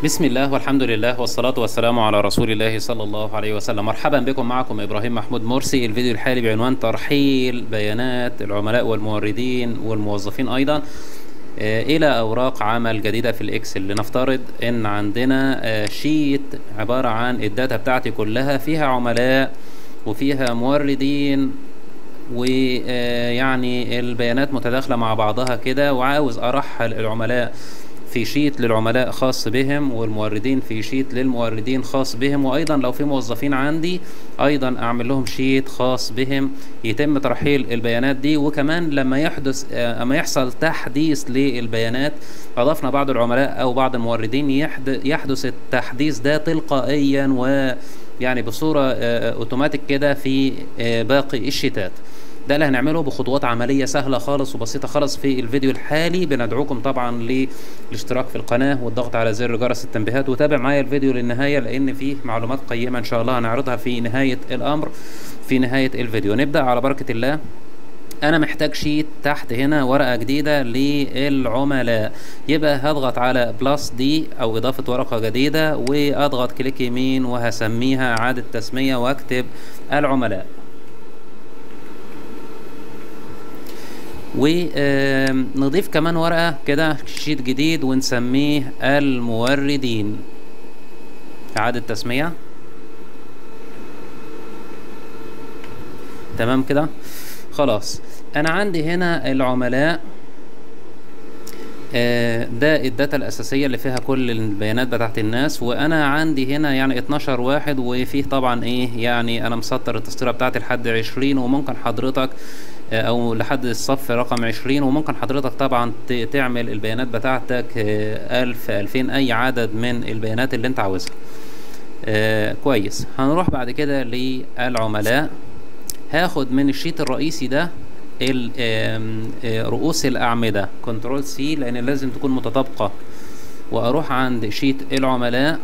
بسم الله والحمد لله والصلاة والسلام على رسول الله صلى الله عليه وسلم مرحبا بكم معكم إبراهيم محمود مرسي الفيديو الحالي بعنوان ترحيل بيانات العملاء والموردين والموظفين أيضا آه، إلى أوراق عمل جديدة في الإكسل لنفترض إن عندنا آه، شيت عبارة عن الداتا بتاعتي كلها فيها عملاء وفيها موردين ويعني البيانات متداخلة مع بعضها كده وعاوز أرحل العملاء في شيت للعملاء خاص بهم والموردين في شيت للموردين خاص بهم وايضا لو في موظفين عندي ايضا اعمل لهم شيت خاص بهم يتم ترحيل البيانات دي وكمان لما يحدث آه، اما يحصل تحديث للبيانات اضفنا بعض العملاء او بعض الموردين يحد- يحدث التحديث ده تلقائيا ويعني بصورة آه، اوتوماتيك كده في آه، باقي الشيتات ده اللي هنعمله بخطوات عملية سهلة خالص وبسيطة خالص في الفيديو الحالي بندعوكم طبعا للاشتراك في القناة والضغط على زر جرس التنبيهات وتابع معايا الفيديو للنهاية لأن فيه معلومات قيمة إن شاء الله هنعرضها في نهاية الأمر في نهاية الفيديو نبدأ على بركة الله انا محتاج شيت تحت هنا ورقه جديده للعملاء يبقى هضغط على بلس دي او اضافه ورقه جديده واضغط كليك يمين وهسميها اعاده تسميه واكتب العملاء ونضيف كمان ورقة كده شيت جديد ونسميه الموردين إعادة تسمية تمام كده خلاص أنا عندي هنا العملاء آه، ده الداتا الأساسية اللي فيها كل البيانات بتاعت الناس وأنا عندي هنا يعني 12 واحد وفيه طبعا إيه يعني أنا مسطر التسطيرة بتاعتي لحد 20 وممكن حضرتك آه، أو لحد الصف رقم 20 وممكن حضرتك طبعا ت- تعمل البيانات بتاعتك آه، 1000 2000 أي عدد من البيانات اللي أنت عاوزها آه، كويس هنروح بعد كده للعملاء هاخد من الشيت الرئيسي ده ال- آم، آه، رؤوس الأعمدة كنترول سي لأن لازم تكون متطابقة وأروح عند شيت العملاء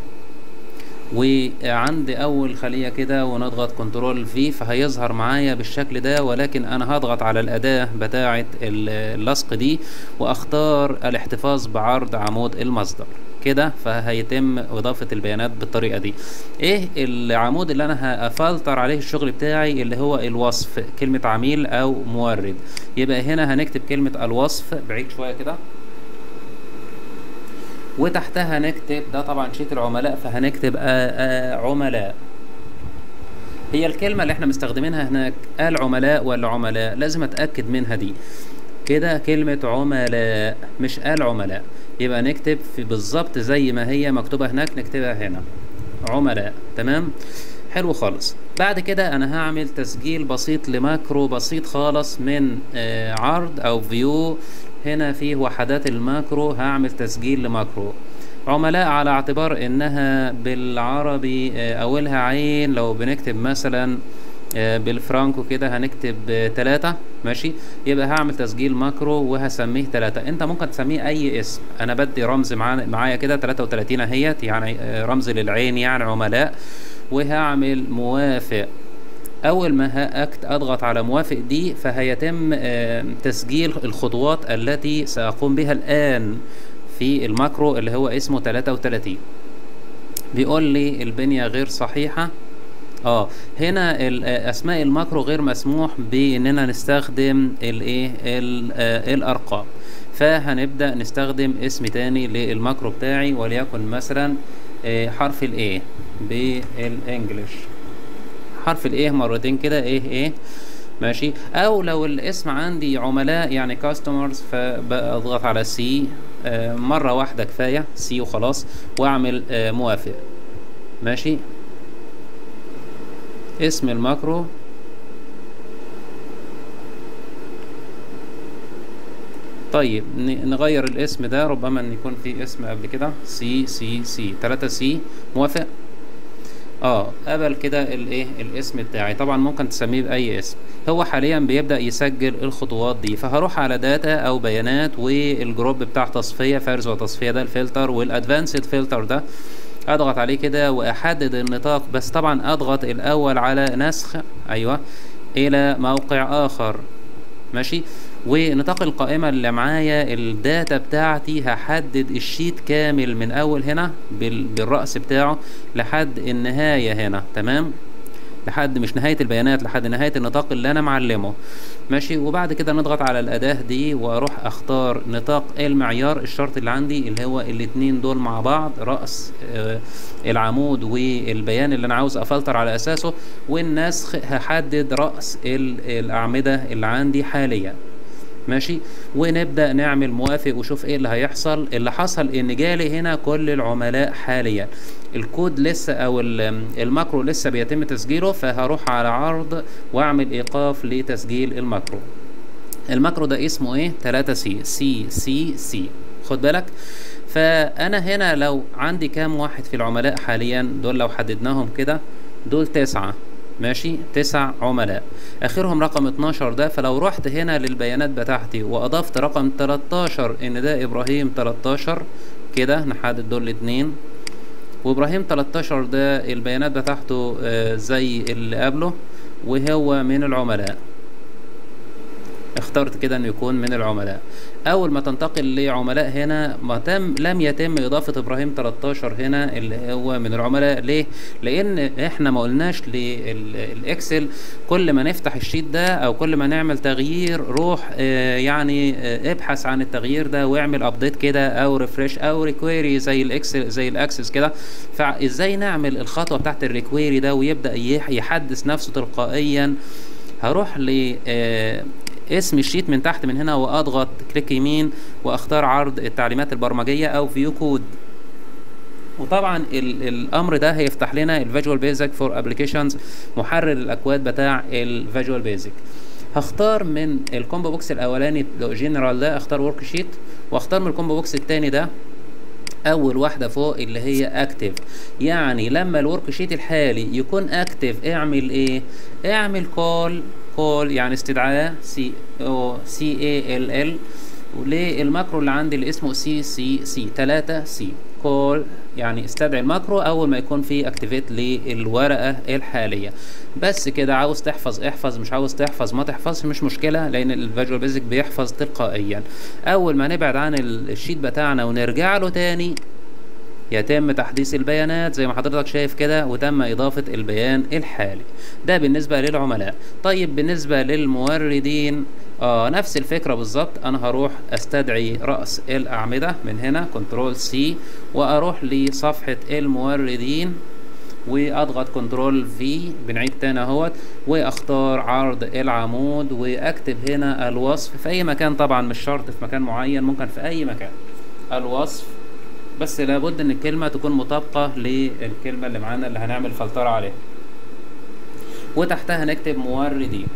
وعند أول خلية كده ونضغط كنترول في فهيظهر معايا بالشكل ده ولكن أنا هضغط على الأداة بتاعة ال- اللصق دي وأختار الاحتفاظ بعرض عمود المصدر كده فهيتم إضافة البيانات بالطريقة دي إيه العمود اللي أنا هفلتر عليه الشغل بتاعي اللي هو الوصف كلمة عميل أو مورد يبقى هنا هنكتب كلمة الوصف بعيد شوية كده وتحتها نكتب ده طبعا شيت العملاء فهنكتب آه آه عملاء هي الكلمة اللي احنا مستخدمينها هناك العملاء ولا عملاء لازم اتأكد منها دي كده كلمة عملاء مش العملاء يبقى نكتب في بالظبط زي ما هي مكتوبة هناك نكتبها هنا عملاء تمام حلو خالص بعد كده انا هعمل تسجيل بسيط لماكرو بسيط خالص من آه عرض او فيو هنا فيه وحدات الماكرو هعمل تسجيل لماكرو عملاء على اعتبار انها بالعربي آه اولها عين لو بنكتب مثلا آه، بالفرانكو كده هنكتب آه، تلاتة ماشي يبقى هعمل تسجيل ماكرو وهسميه تلاتة انت ممكن تسميه اي اسم انا بدي رمز معانا- معايا كده تلاتة وتلاتين اهيت يعني آه، رمز للعين يعني عملاء وهعمل موافق اول ما هأكت اضغط على موافق دي فهيتم آه، تسجيل الخطوات التي ساقوم بها الان في الماكرو اللي هو اسمه 33 بيقول لي البنية غير صحيحة اه هنا ال- آه، اسماء الماكرو غير مسموح باننا نستخدم الايه ال- آه، الارقام فهنبدا نستخدم اسم تاني للماكرو بتاعي وليكن مثلا آه، حرف الايه بالانجلش حرف الايه مرتين كده ايه ايه ماشي او لو الاسم عندي عملاء يعني كاستمرز فبضغط على سي مره واحده كفايه سي وخلاص واعمل آه، موافق ماشي اسم الماكرو طيب ن- نغير الاسم ده ربما ان يكون في اسم قبل كده سي سي سي 3 سي موافق اه قبل كده الايه الاسم بتاعي طبعا ممكن تسميه باي اسم هو حاليا بيبدا يسجل الخطوات دي فهروح على داتا او بيانات والجروب بتاع تصفيه فرز وتصفيه ده الفلتر والادفانسد فلتر ده اضغط عليه كده واحدد النطاق بس طبعا اضغط الاول على نسخ ايوه الى موقع اخر ماشي ونطاق القائمة اللي معايا الداتا بتاعتي هحدد الشيت كامل من اول هنا بال- بالرأس بتاعه لحد النهاية هنا تمام لحد مش نهاية البيانات لحد نهاية النطاق اللي أنا معلمه ماشي وبعد كده نضغط على الأداة دي وأروح أختار نطاق المعيار الشرط اللي عندي اللي هو الاتنين دول مع بعض رأس آه العمود والبيان اللي أنا عاوز أفلتر على أساسه والنسخ هحدد رأس ال- الأعمدة اللي عندي حاليا ماشي ونبدأ نعمل موافق وشوف ايه اللي هيحصل اللي حصل ان جالي هنا كل العملاء حاليا الكود لسه او ال- الماكرو لسه بيتم تسجيله فهروح على عرض واعمل ايقاف لتسجيل الماكرو الماكرو ده اسمه ايه 3 سي سي سي سي خد بالك فانا هنا لو عندي كام واحد في العملاء حاليا دول لو حددناهم كده دول تسعة ماشي تسع عملاء اخرهم رقم 12 ده فلو رحت هنا للبيانات بتاعتي واضفت رقم 13 ان ده ابراهيم 13 كده نحدد دول الاتنين وابراهيم 13 ده البيانات بتاعته آه، زي اللي قبله وهو من العملاء اخترت كده انه يكون من العملاء اول ما تنتقل لعملاء هنا ما تم لم يتم اضافه ابراهيم 13 هنا اللي هو من العملاء ليه لان احنا ما قلناش للاكسل كل ما نفتح الشيت ده او كل ما نعمل تغيير روح آه، يعني آه، ابحث عن التغيير ده واعمل ابديت كده او ريفرش او ريكويري زي الاكسل زي الاكسس كده فازاي نعمل الخطوه بتاعت الريكويري ده ويبدا يح- يحدث نفسه تلقائيا هروح ل آه، اسم الشيت من تحت من هنا واضغط كليك يمين واختار عرض التعليمات البرمجيه او فيو كود وطبعا ال الامر ده هيفتح لنا الفيجوال بيزك فور ابلكيشنز محرر الاكواد بتاع الفيجوال بيزك هختار من الكومبو بوكس الاولاني جنرال ده اختار ورك شيت واختار من الكومبو بوكس التاني ده اول واحده فوق اللي هي اكتف يعني لما الورك شيت الحالي يكون اكتف اعمل ايه اعمل كول كول يعني استدعاء سي او سي اي ال ال وللماكرو اللي عندي اللي اسمه سي سي سي 3 سي كول يعني استدعي الماكرو اول ما يكون في اكتيفيت للورقه الحاليه بس كده عاوز تحفظ احفظ مش عاوز تحفظ ما تحفظش مش مشكله لان الفيجوال بيزك بيحفظ تلقائيا اول ما نبعد عن ال- الشيت بتاعنا ونرجع له تاني يتم تحديث البيانات زي ما حضرتك شايف كده وتم إضافة البيان الحالي ده بالنسبة للعملاء طيب بالنسبة للموردين آه نفس الفكرة بالظبط أنا هروح أستدعي رأس الأعمدة من هنا كنترول سي وأروح لصفحة الموردين واضغط كنترول في بنعيد تاني اهوت واختار عرض العمود واكتب هنا الوصف في اي مكان طبعا مش شرط في مكان معين ممكن في اي مكان الوصف بس لابد ان الكلمة تكون مطابقة للكلمة اللي معانا اللي هنعمل فلترة عليها وتحتها نكتب موردين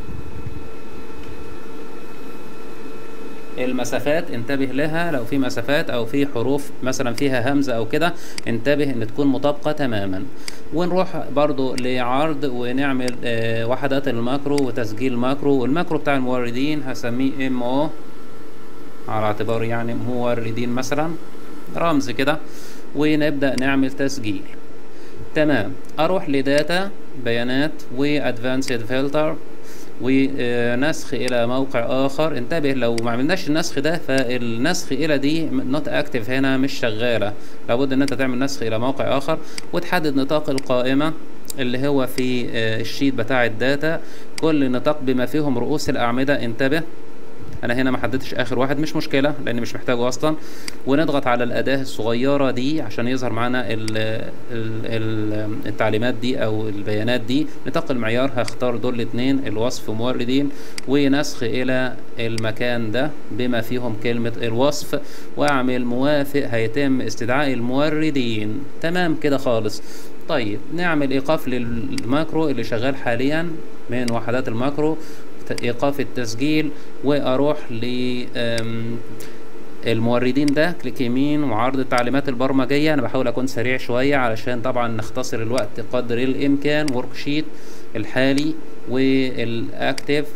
المسافات انتبه لها لو في مسافات او في حروف مثلا فيها همزة او كده انتبه ان تكون مطابقة تماما ونروح برضو لعرض ونعمل آه وحدات الماكرو وتسجيل ماكرو والماكرو بتاع الموردين هسميه ام او على اعتبار يعني موردين مثلا رمز كده ونبدأ نعمل تسجيل تمام اروح لداتا بيانات وادفانسد فلتر ونسخ الى موقع اخر انتبه لو ما عملناش النسخ ده فالنسخ الى دي نوت اكتف هنا مش شغاله لابد ان انت تعمل نسخ الى موقع اخر وتحدد نطاق القائمه اللي هو في الشيت بتاع الداتا كل نطاق بما فيهم رؤوس الاعمده انتبه انا هنا ما حددتش اخر واحد مش مشكله لان مش محتاجه اصلا ونضغط على الاداه الصغيره دي عشان يظهر معانا ال ال التعليمات دي او البيانات دي نطاق المعيار هختار دول الاثنين الوصف موردين ونسخ الى المكان ده بما فيهم كلمه الوصف واعمل موافق هيتم استدعاء الموردين تمام كده خالص طيب نعمل ايقاف للماكرو اللي شغال حاليا من وحدات الماكرو ايقاف التسجيل واروح ل الموردين ده كليك يمين وعرض التعليمات البرمجيه انا بحاول اكون سريع شويه علشان طبعا نختصر الوقت قدر الامكان ورك شيت الحالي والاكتف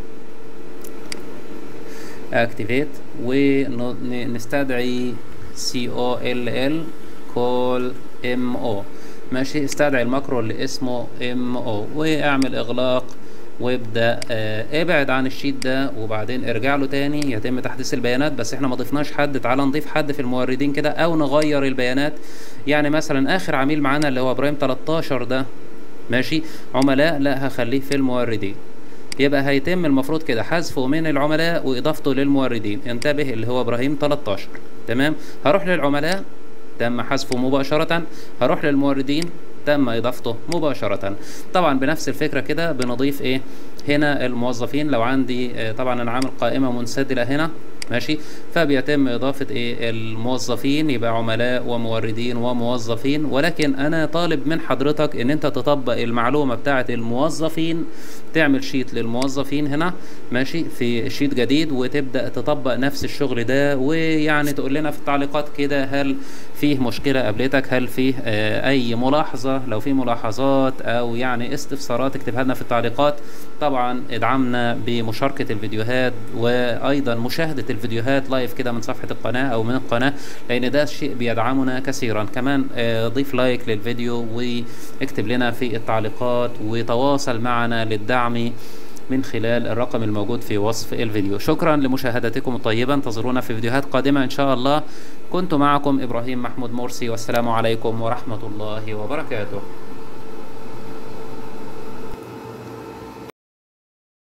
اكتيفيت ونستدعي سي او ال ال كول ام او ماشي استدعي الماكرو اللي اسمه ام او واعمل اغلاق وابدا آه ابعد عن الشيت ده وبعدين ارجع له تاني يتم تحديث البيانات بس احنا ما ضفناش حد تعالى نضيف حد في الموردين كده او نغير البيانات يعني مثلا اخر عميل معانا اللي هو ابراهيم 13 ده ماشي عملاء لا هخليه في الموردين يبقى هيتم المفروض كده حذفه من العملاء واضافته للموردين انتبه اللي هو ابراهيم 13 تمام هروح للعملاء تم حذفه مباشرة هروح للموردين تم اضافته مباشرة طبعا بنفس الفكرة كده بنضيف ايه هنا الموظفين لو عندي اه طبعا انا عامل قائمة منسدلة هنا ماشي فبيتم اضافة ايه الموظفين يبقى عملاء وموردين وموظفين ولكن انا طالب من حضرتك ان انت تطبق المعلومة بتاعة الموظفين تعمل شيت للموظفين هنا ماشي في شيت جديد وتبدأ تطبق نفس الشغل ده ويعني تقول لنا في التعليقات كده هل فيه مشكلة قابلتك هل فيه اه اي ملاحظة لو في ملاحظات او يعني استفسارات اكتبها لنا في التعليقات طبعا ادعمنا بمشاركة الفيديوهات وايضا مشاهدة الفيديوهات لايف كده من صفحة القناة او من القناة لان ده شيء بيدعمنا كثيرا كمان اه ضيف لايك للفيديو واكتب لنا في التعليقات وتواصل معنا للدعم من خلال الرقم الموجود في وصف الفيديو شكرا لمشاهدتكم الطيبة انتظرونا في فيديوهات قادمة ان شاء الله كنت معكم ابراهيم محمود مرسي والسلام عليكم ورحمة الله وبركاته